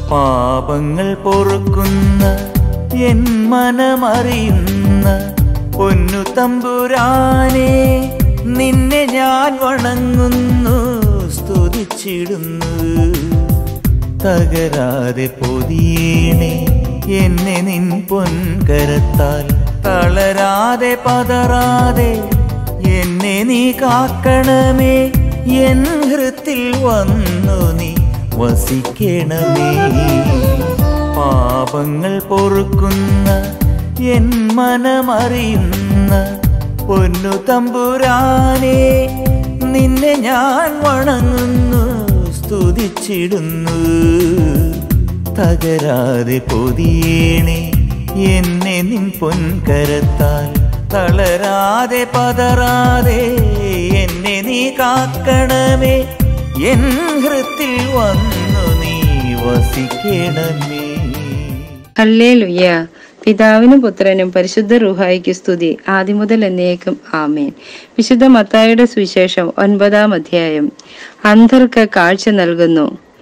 പാപങ്ങൾ പൊറുക്കുന്ന എൻ മനമറിയുന്ന പൊന്നു തമ്പുരാനെ നിന്നെ ഞാൻ വണങ്ങുന്നു സ്തുതിച്ചിടുന്നു തകരാതെ പൊതിയേണേ എന്നെ നിൻ പൊൻകരത്താൽ തളരാതെ പതറാതെ എന്നെ നീ കാക്കണമേ എൻ ഹൃത്തിൽ വന്നു നീ വസിക്കണമേ പാപങ്ങൾ പൊറുക്കുന്ന എൻ മനമറിയുന്ന പൊന്നു തമ്പുരാനെ നിന്നെ ഞാൻ വണങ്ങുന്നു സ്തുതിച്ചിടുന്നു തകരാതെ പൊതിയേണേ എന്നെ നിൻ പൊൻകരത്താൽ തളരാതെ പതറാതെ എന്നെ നീ കാക്കണമേ എൻ ഹൃത്തിൽ വന്നു നീ വസിക്കണമേ ഹല്ലേലുയ്യ പിതാവിനും പുത്രനും പരിശുദ്ധ റുഹായിക്ക് സ്തുതി ആദ്യം മുതൽ എന്നേക്കും ആമേൻ വിശുദ്ധ മത്തായുടെ സുവിശേഷം ഒൻപതാം അധ്യായം അന്ധർക്ക് കാഴ്ച നൽകുന്നു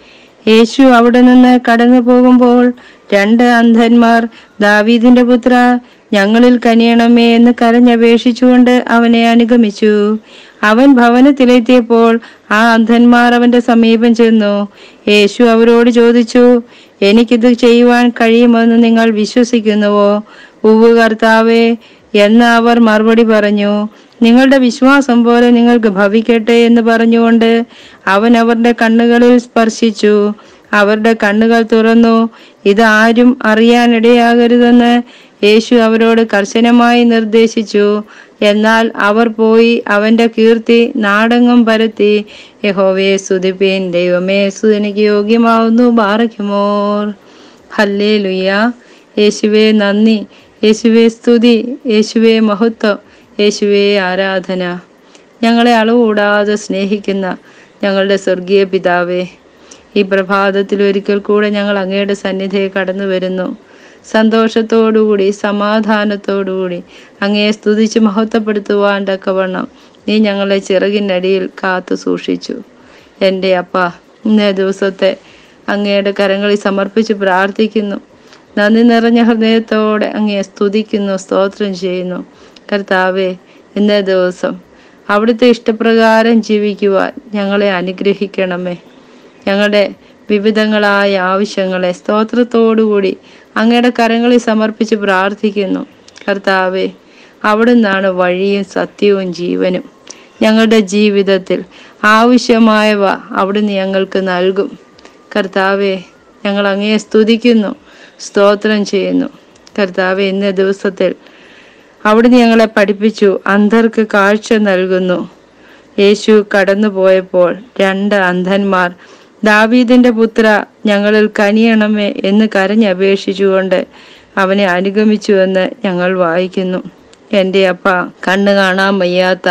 യേശു അവിടെ നിന്ന് കടന്നു പോകുമ്പോൾ രണ്ട് അന്ധന്മാർ ദാവീദിന്റെ പുത്ര ഞങ്ങളിൽ കനിയണമേ എന്ന് കരഞ്ഞപേക്ഷിച്ചുകൊണ്ട് അവനെ അനുഗമിച്ചു അവൻ ഭവനത്തിലെത്തിയപ്പോൾ ആ അന്ധന്മാർ അവന്റെ സമീപം ചെന്നു യേശു അവരോട് ചോദിച്ചു എനിക്കിത് ചെയ്യുവാൻ കഴിയുമെന്ന് നിങ്ങൾ വിശ്വസിക്കുന്നുവോ ഉവ്വ് കർത്താവേ എന്ന് അവർ മറുപടി പറഞ്ഞു നിങ്ങളുടെ വിശ്വാസം പോലെ നിങ്ങൾക്ക് ഭവിക്കട്ടെ എന്ന് പറഞ്ഞുകൊണ്ട് അവൻ അവരുടെ കണ്ണുകളിൽ സ്പർശിച്ചു അവരുടെ കണ്ണുകൾ തുറന്നു ഇത് ആരും അറിയാനിടയാകരുതെന്ന് യേശു അവരോട് കർശനമായി നിർദ്ദേശിച്ചു എന്നാൽ അവർ പോയി അവന്റെ കീർത്തി നാടെങ്ങും പരത്തി യഹോവയെ സ്തുതിപ്പീൻ ദൈവമേ സുതനിക്ക് യോഗ്യമാവുന്നു ബാറയ്ക്കുമോർ ഹല്ലേ ലുയ്യ യേശുവേ നന്ദി യേശുവേ സ്തുതി യേശുവേ മഹത്വം യേശുവേ ആരാധന ഞങ്ങളെ അളവുകൂടാതെ സ്നേഹിക്കുന്ന ഞങ്ങളുടെ സ്വർഗീയ പിതാവേ ഈ പ്രഭാതത്തിൽ ഒരിക്കൽ കൂടെ ഞങ്ങൾ അങ്ങയുടെ സന്നിധിയെ കടന്നു വരുന്നു സന്തോഷത്തോടുകൂടി സമാധാനത്തോടുകൂടി അങ്ങയെ സ്തുതിച്ച് മഹത്വപ്പെടുത്തുവാൻ തക്കവണ്ണം നീ ഞങ്ങളെ ചിറകിനടിയിൽ കാത്തു സൂക്ഷിച്ചു എൻ്റെ അപ്പ ഇന്നേ ദിവസത്തെ അങ്ങയുടെ കരങ്ങളിൽ സമർപ്പിച്ച് പ്രാർത്ഥിക്കുന്നു നന്ദി നിറഞ്ഞ ഹൃദയത്തോടെ അങ്ങയെ സ്തുതിക്കുന്നു സ്തോത്രം ചെയ്യുന്നു കർത്താവെ ഇന്നേ ദിവസം അവിടുത്തെ ഇഷ്ടപ്രകാരം ജീവിക്കുവാൻ ഞങ്ങളെ അനുഗ്രഹിക്കണമേ ഞങ്ങളുടെ വിവിധങ്ങളായ ആവശ്യങ്ങളെ സ്തോത്രത്തോടുകൂടി അങ്ങയുടെ കരങ്ങളിൽ സമർപ്പിച്ച് പ്രാർത്ഥിക്കുന്നു കർത്താവെ അവിടുന്നാണ് വഴിയും സത്യവും ജീവനും ഞങ്ങളുടെ ജീവിതത്തിൽ ആവശ്യമായവ അവിടുന്ന് ഞങ്ങൾക്ക് നൽകും കർത്താവെ ഞങ്ങൾ അങ്ങയെ സ്തുതിക്കുന്നു സ്തോത്രം ചെയ്യുന്നു കർത്താവെ ഇന്ന ദിവസത്തിൽ അവിടുന്ന് ഞങ്ങളെ പഠിപ്പിച്ചു അന്ധർക്ക് കാഴ്ച നൽകുന്നു യേശു കടന്നു പോയപ്പോൾ രണ്ട് അന്ധന്മാർ ദാവീദിന്റെ പുത്ര ഞങ്ങളിൽ കനിയണമേ എന്ന് കരഞ്ഞപേക്ഷിച്ചുകൊണ്ട് അവനെ അനുഗമിച്ചുവെന്ന് ഞങ്ങൾ വായിക്കുന്നു എൻ്റെ അപ്പ കണ്ണു കാണാൻ വയ്യാത്ത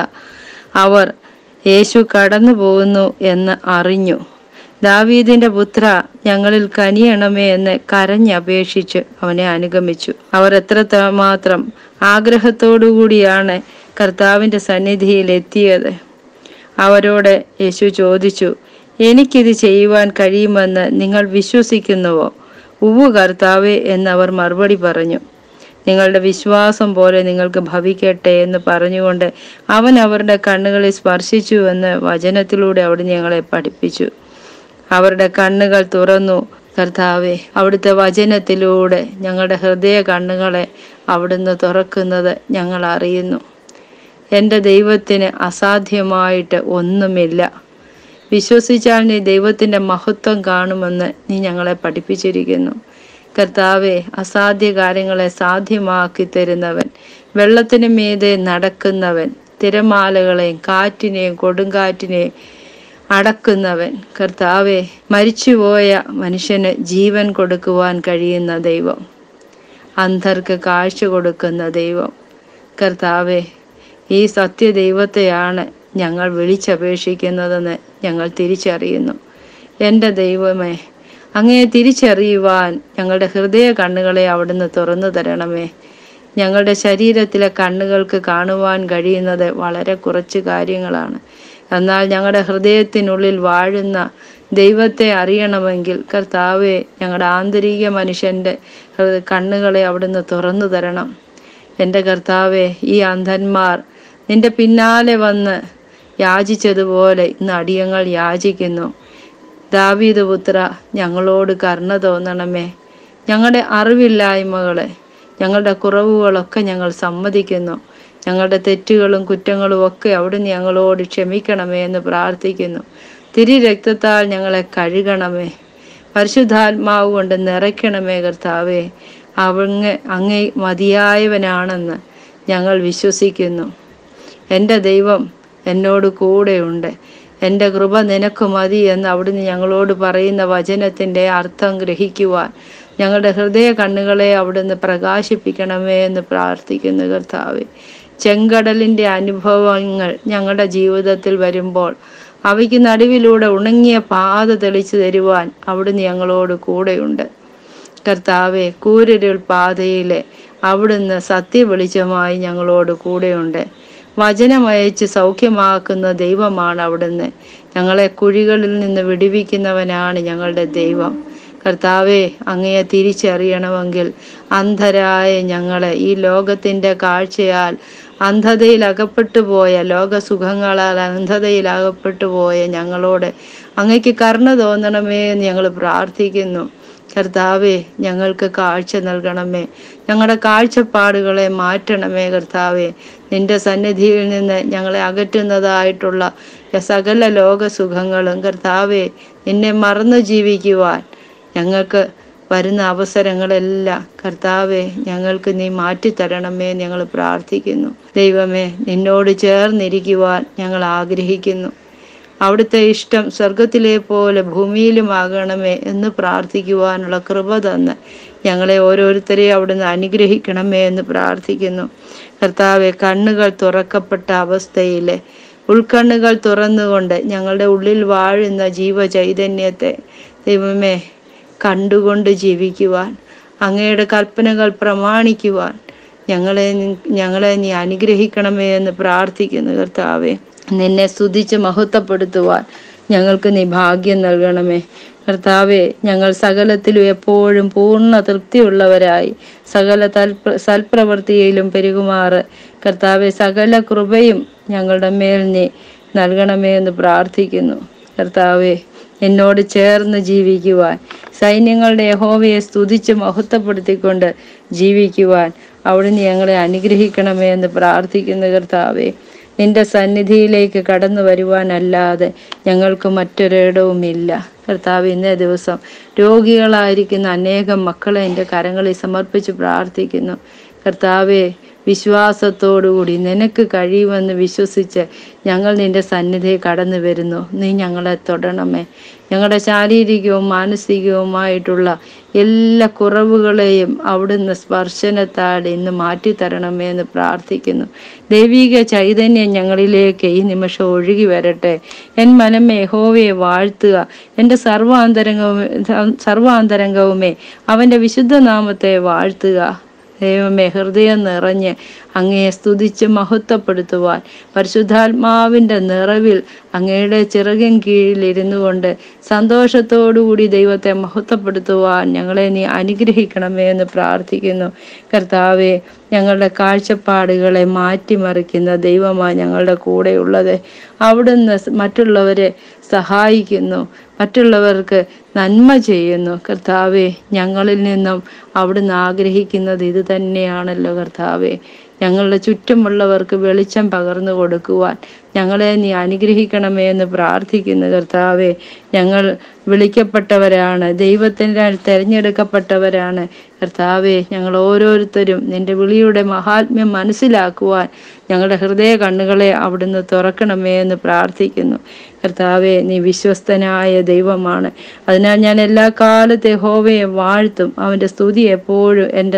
അവർ യേശു കടന്നു പോകുന്നു എന്ന് അറിഞ്ഞു ദാവീദിന്റെ പുത്ര ഞങ്ങളിൽ കനിയണമേ എന്ന് കരഞ്ഞപേക്ഷിച്ച് അവനെ അനുഗമിച്ചു അവർ എത്ര മാത്രം ആഗ്രഹത്തോടുകൂടിയാണ് കർത്താവിന്റെ സന്നിധിയിൽ എത്തിയത് അവരോട് യേശു ചോദിച്ചു എനിക്കിത് ചെയ്യുവാൻ കഴിയുമെന്ന് നിങ്ങൾ വിശ്വസിക്കുന്നുവോ ഉവ്വ് കർത്താവേ എന്നവർ മറുപടി പറഞ്ഞു നിങ്ങളുടെ വിശ്വാസം പോലെ നിങ്ങൾക്ക് ഭവിക്കട്ടെ എന്ന് പറഞ്ഞുകൊണ്ട് അവൻ അവരുടെ കണ്ണുകളിൽ സ്പർശിച്ചു എന്ന് വചനത്തിലൂടെ അവിടെ ഞങ്ങളെ പഠിപ്പിച്ചു അവരുടെ കണ്ണുകൾ തുറന്നു കർത്താവെ അവിടുത്തെ വചനത്തിലൂടെ ഞങ്ങളുടെ ഹൃദയ കണ്ണുകളെ അവിടുന്ന് തുറക്കുന്നത് ഞങ്ങൾ അറിയുന്നു എൻ്റെ ദൈവത്തിന് അസാധ്യമായിട്ട് ഒന്നുമില്ല വിശ്വസിച്ചാൽ നീ ദൈവത്തിൻ്റെ മഹത്വം കാണുമെന്ന് നീ ഞങ്ങളെ പഠിപ്പിച്ചിരിക്കുന്നു കർത്താവെ അസാധ്യ കാര്യങ്ങളെ സാധ്യമാക്കി തരുന്നവൻ വെള്ളത്തിന് മീതെ നടക്കുന്നവൻ തിരമാലകളെയും കാറ്റിനെയും കൊടുങ്കാറ്റിനെയും അടക്കുന്നവൻ കർത്താവെ മരിച്ചുപോയ മനുഷ്യന് ജീവൻ കൊടുക്കുവാൻ കഴിയുന്ന ദൈവം അന്ധർക്ക് കാഴ്ച കൊടുക്കുന്ന ദൈവം കർത്താവെ ഈ സത്യദൈവത്തെയാണ് ഞങ്ങൾ വിളിച്ചപേക്ഷിക്കുന്നതെന്ന് ഞങ്ങൾ തിരിച്ചറിയുന്നു എൻ്റെ ദൈവമേ അങ്ങയെ തിരിച്ചറിയുവാൻ ഞങ്ങളുടെ ഹൃദയ കണ്ണുകളെ അവിടുന്ന് തുറന്നു തരണമേ ഞങ്ങളുടെ ശരീരത്തിലെ കണ്ണുകൾക്ക് കാണുവാൻ കഴിയുന്നത് വളരെ കുറച്ച് കാര്യങ്ങളാണ് എന്നാൽ ഞങ്ങളുടെ ഹൃദയത്തിനുള്ളിൽ വാഴുന്ന ദൈവത്തെ അറിയണമെങ്കിൽ കർത്താവെ ഞങ്ങളുടെ ആന്തരിക മനുഷ്യൻ്റെ ഹൃദയ- കണ്ണുകളെ അവിടുന്ന് തുറന്നു തരണം എൻ്റെ കർത്താവെ ഈ അന്ധന്മാർ നിന്റെ പിന്നാലെ വന്ന് യാചിച്ചതുപോലെ ഇന്ന് അടിയങ്ങൾ യാചിക്കുന്നു ദാവീദ് പുത്ര ഞങ്ങളോട് കരുണ തോന്നണമേ ഞങ്ങളുടെ അറിവില്ലായ്മകളെ ഞങ്ങളുടെ കുറവുകളൊക്കെ ഞങ്ങൾ സമ്മതിക്കുന്നു ഞങ്ങളുടെ തെറ്റുകളും കുറ്റങ്ങളും ഒക്കെ അവിടുന്ന് ഞങ്ങളോട് ക്ഷമിക്കണമേ എന്ന് പ്രാർത്ഥിക്കുന്നു തിരി രക്തത്താൽ ഞങ്ങളെ കഴുകണമേ പരിശുദ്ധാത്മാവ് കൊണ്ട് നിറയ്ക്കണമേ കർത്താവേ അവങ്ങ് അങ്ങേ മതിയായവനാണെന്ന് ഞങ്ങൾ വിശ്വസിക്കുന്നു എൻ്റെ ദൈവം എന്നോട് കൂടെയുണ്ട് എൻ്റെ കൃപ നിനക്ക് മതി എന്ന് അവിടുന്ന് ഞങ്ങളോട് പറയുന്ന വചനത്തിൻ്റെ അർത്ഥം ഗ്രഹിക്കുവാൻ ഞങ്ങളുടെ ഹൃദയ കണ്ണുകളെ അവിടുന്ന് പ്രകാശിപ്പിക്കണമേ എന്ന് പ്രാർത്ഥിക്കുന്നു കർത്താവെ ചെങ്കടലിൻ്റെ അനുഭവങ്ങൾ ഞങ്ങളുടെ ജീവിതത്തിൽ വരുമ്പോൾ അവയ്ക്ക് നടുവിലൂടെ ഉണങ്ങിയ പാത തെളിച്ചു തരുവാൻ അവിടുന്ന് ഞങ്ങളോട് കൂടെയുണ്ട് കർത്താവെ കൂരിരുൾ പാതയിലെ അവിടുന്ന് സത്യവെളിച്ചമായി ഞങ്ങളോട് കൂടെയുണ്ട് വചനമയച്ച് സൗഖ്യമാക്കുന്ന ദൈവമാണ് അവിടുന്ന് ഞങ്ങളെ കുഴികളിൽ നിന്ന് വിടുവിക്കുന്നവനാണ് ഞങ്ങളുടെ ദൈവം കർത്താവെ അങ്ങയെ തിരിച്ചറിയണമെങ്കിൽ അന്ധരായ ഞങ്ങളെ ഈ ലോകത്തിൻ്റെ കാഴ്ചയാൽ അന്ധതയിൽ അകപ്പെട്ടു പോയ ലോകസുഖങ്ങളാൽ അന്ധതയിൽ അകപ്പെട്ടു പോയ ഞങ്ങളോട് അങ്ങയ്ക്ക് കരുണ തോന്നണമേ എന്ന് ഞങ്ങൾ പ്രാർത്ഥിക്കുന്നു കർത്താവെ ഞങ്ങൾക്ക് കാഴ്ച നൽകണമേ ഞങ്ങളുടെ കാഴ്ചപ്പാടുകളെ മാറ്റണമേ കർത്താവെ നിന്റെ സന്നിധിയിൽ നിന്ന് ഞങ്ങളെ അകറ്റുന്നതായിട്ടുള്ള സകല ലോകസുഖങ്ങളും കർത്താവെ നിന്നെ മറന്നു ജീവിക്കുവാൻ ഞങ്ങൾക്ക് വരുന്ന അവസരങ്ങളെല്ലാം കർത്താവെ ഞങ്ങൾക്ക് നീ മാറ്റിത്തരണമേ എന്ന് ഞങ്ങൾ പ്രാർത്ഥിക്കുന്നു ദൈവമേ നിന്നോട് ചേർന്നിരിക്കുവാൻ ഞങ്ങൾ ആഗ്രഹിക്കുന്നു അവിടുത്തെ ഇഷ്ടം സ്വർഗത്തിലെ പോലെ ഭൂമിയിലുമാകണമേ എന്ന് പ്രാർത്ഥിക്കുവാനുള്ള കൃപ തന്ന് ഞങ്ങളെ ഓരോരുത്തരെയും അവിടുന്ന് അനുഗ്രഹിക്കണമേ എന്ന് പ്രാർത്ഥിക്കുന്നു കർത്താവെ കണ്ണുകൾ തുറക്കപ്പെട്ട അവസ്ഥയിലെ ഉൾക്കണ്ണുകൾ തുറന്നുകൊണ്ട് ഞങ്ങളുടെ ഉള്ളിൽ വാഴുന്ന ജീവചൈതന്യത്തെ ദൈവമേ കണ്ടുകൊണ്ട് ജീവിക്കുവാൻ അങ്ങയുടെ കൽപ്പനകൾ പ്രമാണിക്കുവാൻ ഞങ്ങളെ നി- ഞങ്ങളെ നീ അനുഗ്രഹിക്കണമേ എന്ന് പ്രാർത്ഥിക്കുന്നു കർത്താവെ നിന്നെ സ്തുതിച്ച് മഹത്വപ്പെടുത്തുവാൻ ഞങ്ങൾക്ക് നീ ഭാഗ്യം നൽകണമേ കർത്താവെ ഞങ്ങൾ സകലത്തിലും എപ്പോഴും പൂർണ്ണ തൃപ്തിയുള്ളവരായി സകല തൽപ്ര സൽപ്രവൃത്തിയിലും പെരുകുമാറ് കർത്താവെ സകല കൃപയും ഞങ്ങളുടെ മേൽ നീ നൽകണമേ എന്ന് പ്രാർത്ഥിക്കുന്നു കർത്താവെ എന്നോട് ചേർന്ന് ജീവിക്കുവാൻ സൈന്യങ്ങളുടെ യഹോവയെ സ്തുതിച്ച് മഹത്വപ്പെടുത്തിക്കൊണ്ട് ജീവിക്കുവാൻ അവിടുന്ന് ഞങ്ങളെ അനുഗ്രഹിക്കണമേ എന്ന് പ്രാർത്ഥിക്കുന്നു കർത്താവെ നിന്റെ സന്നിധിയിലേക്ക് കടന്നു വരുവാനല്ലാതെ ഞങ്ങൾക്ക് മറ്റൊരിടവുമില്ല കർത്താവ് ഇന്നേ ദിവസം രോഗികളായിരിക്കുന്ന അനേകം മക്കളെ എൻ്റെ കരങ്ങളിൽ സമർപ്പിച്ച് പ്രാർത്ഥിക്കുന്നു കർത്താവെ വിശ്വാസത്തോടുകൂടി നിനക്ക് കഴിയുമെന്ന് വിശ്വസിച്ച് ഞങ്ങൾ നിന്റെ സന്നിധിയിൽ കടന്നു വരുന്നു നീ ഞങ്ങളെ തൊടണമേ ഞങ്ങളുടെ ശാരീരികവും മാനസികവുമായിട്ടുള്ള എല്ലാ കുറവുകളെയും അവിടുന്ന് സ്പർശനത്താൽ ഇന്ന് മാറ്റിത്തരണമേ എന്ന് പ്രാർത്ഥിക്കുന്നു ദൈവിക ചൈതന്യം ഞങ്ങളിലേക്ക് ഈ നിമിഷം ഒഴുകി വരട്ടെ എൻ മനമേ യഹോവയെ വാഴ്ത്തുക എൻ്റെ സർവാന്തരംഗവും സർവാന്തരംഗവുമേ അവൻ്റെ വിശുദ്ധ നാമത്തെ വാഴ്ത്തുക ദൈവമേ ഹൃദയം നിറഞ്ഞ് അങ്ങയെ സ്തുതിച്ച് മഹത്വപ്പെടുത്തുവാൻ പരിശുദ്ധാത്മാവിൻ്റെ നിറവിൽ അങ്ങയുടെ ചിറകിൻ കീഴിൽ ഇരുന്നു കൊണ്ട് സന്തോഷത്തോടുകൂടി ദൈവത്തെ മഹത്വപ്പെടുത്തുവാൻ ഞങ്ങളെ നീ അനുഗ്രഹിക്കണമേ എന്ന് പ്രാർത്ഥിക്കുന്നു കർത്താവെ ഞങ്ങളുടെ കാഴ്ചപ്പാടുകളെ മാറ്റിമറിക്കുന്ന ദൈവമാണ് ഞങ്ങളുടെ കൂടെയുള്ളത് അവിടുന്ന് മറ്റുള്ളവരെ സഹായിക്കുന്നു മറ്റുള്ളവർക്ക് നന്മ ചെയ്യുന്നു കർത്താവെ ഞങ്ങളിൽ നിന്നും അവിടുന്ന് ആഗ്രഹിക്കുന്നത് ഇത് തന്നെയാണല്ലോ കർത്താവെ ഞങ്ങളുടെ ചുറ്റുമുള്ളവർക്ക് വെളിച്ചം പകർന്നു കൊടുക്കുവാൻ ഞങ്ങളെ നീ അനുഗ്രഹിക്കണമേ എന്ന് പ്രാർത്ഥിക്കുന്നു കർത്താവെ ഞങ്ങൾ വിളിക്കപ്പെട്ടവരാണ് ദൈവത്തിനാൽ തിരഞ്ഞെടുക്കപ്പെട്ടവരാണ് കർത്താവെ ഞങ്ങൾ ഓരോരുത്തരും നിന്റെ വിളിയുടെ മഹാത്മ്യം മനസ്സിലാക്കുവാൻ ഞങ്ങളുടെ ഹൃദയ കണ്ണുകളെ അവിടുന്ന് തുറക്കണമേ എന്ന് പ്രാർത്ഥിക്കുന്നു കർത്താവെ നീ വിശ്വസ്തനായ ദൈവമാണ് അതിനാൽ ഞാൻ എല്ലാ കാലത്തെ ഹോവയെ വാഴ്ത്തും അവൻ്റെ സ്തുതി എപ്പോഴും എൻ്റെ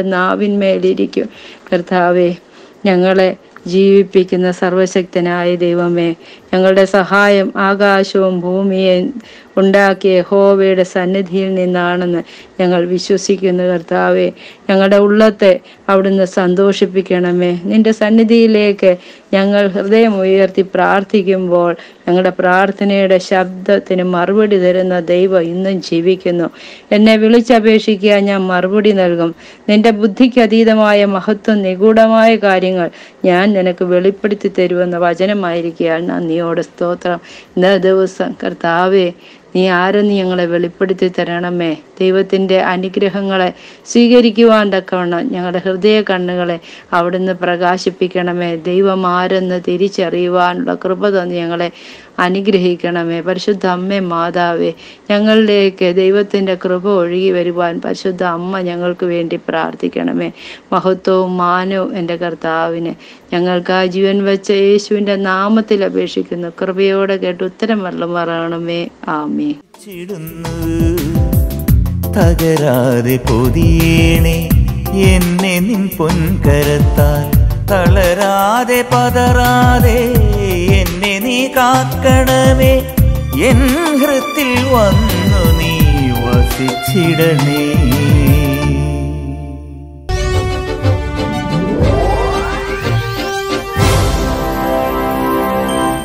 നാവിന്മേലിരിക്കും കർത്താവെ ഞങ്ങളെ ജീവിപ്പിക്കുന്ന സർവശക്തനായ ദൈവമേ ഞങ്ങളുടെ സഹായം ആകാശവും ഭൂമിയെ ഉണ്ടാക്കിയ ഹോവയുടെ സന്നിധിയിൽ നിന്നാണെന്ന് ഞങ്ങൾ വിശ്വസിക്കുന്നു കർത്താവെ ഞങ്ങളുടെ ഉള്ളത്തെ അവിടുന്ന് സന്തോഷിപ്പിക്കണമേ നിന്റെ സന്നിധിയിലേക്ക് ഞങ്ങൾ ഹൃദയം ഉയർത്തി പ്രാർത്ഥിക്കുമ്പോൾ ഞങ്ങളുടെ പ്രാർത്ഥനയുടെ ശബ്ദത്തിന് മറുപടി തരുന്ന ദൈവം ഇന്നും ജീവിക്കുന്നു എന്നെ വിളിച്ചപേക്ഷിക്കുക ഞാൻ മറുപടി നൽകും നിന്റെ ബുദ്ധിക്ക് അതീതമായ മഹത്വം നിഗൂഢമായ കാര്യങ്ങൾ ഞാൻ നിനക്ക് വെളിപ്പെടുത്തി തരുമെന്ന വചനമായിരിക്കുക നന്ദിയോടെ സ്തോത്രം ഇന്ന ദിവസം കർത്താവേ നീ ആരെന്ന് ഞങ്ങളെ വെളിപ്പെടുത്തി തരണമേ ദൈവത്തിൻ്റെ അനുഗ്രഹങ്ങളെ സ്വീകരിക്കുവാൻ തക്കവണ്ണം ഞങ്ങളുടെ ഹൃദയ കണ്ണുകളെ അവിടുന്ന് പ്രകാശിപ്പിക്കണമേ ദൈവം ആരെന്ന് തിരിച്ചറിയുവാനുള്ള കൃപ തന്ന് ഞങ്ങളെ അനുഗ്രഹിക്കണമേ പരിശുദ്ധ അമ്മേ മാതാവേ ഞങ്ങളിലേക്ക് ദൈവത്തിൻ്റെ കൃപ ഒഴുകി വരുവാൻ പരിശുദ്ധ അമ്മ ഞങ്ങൾക്ക് വേണ്ടി പ്രാർത്ഥിക്കണമേ മഹത്വവും മാനവും എൻ്റെ കർത്താവിന് ഞങ്ങൾക്ക് ആ ജീവൻ വെച്ച യേശുവിൻ്റെ നാമത്തിൽ അപേക്ഷിക്കുന്നു കൃപയോടെ കേട്ട് ഉത്തരം വെള്ളം പറയണമേ ആമേ ചിടുന്നു തകരാതെ പൊതിയേണേ എന്നെ നിൻ പൊൻകരത്താൽ തളരാതെ പതറാതെ എന്നെ നീ കാക്കണമേ എൻ ഹൃത്തിൽ വന്നു നീ വസിച്ചിടണേ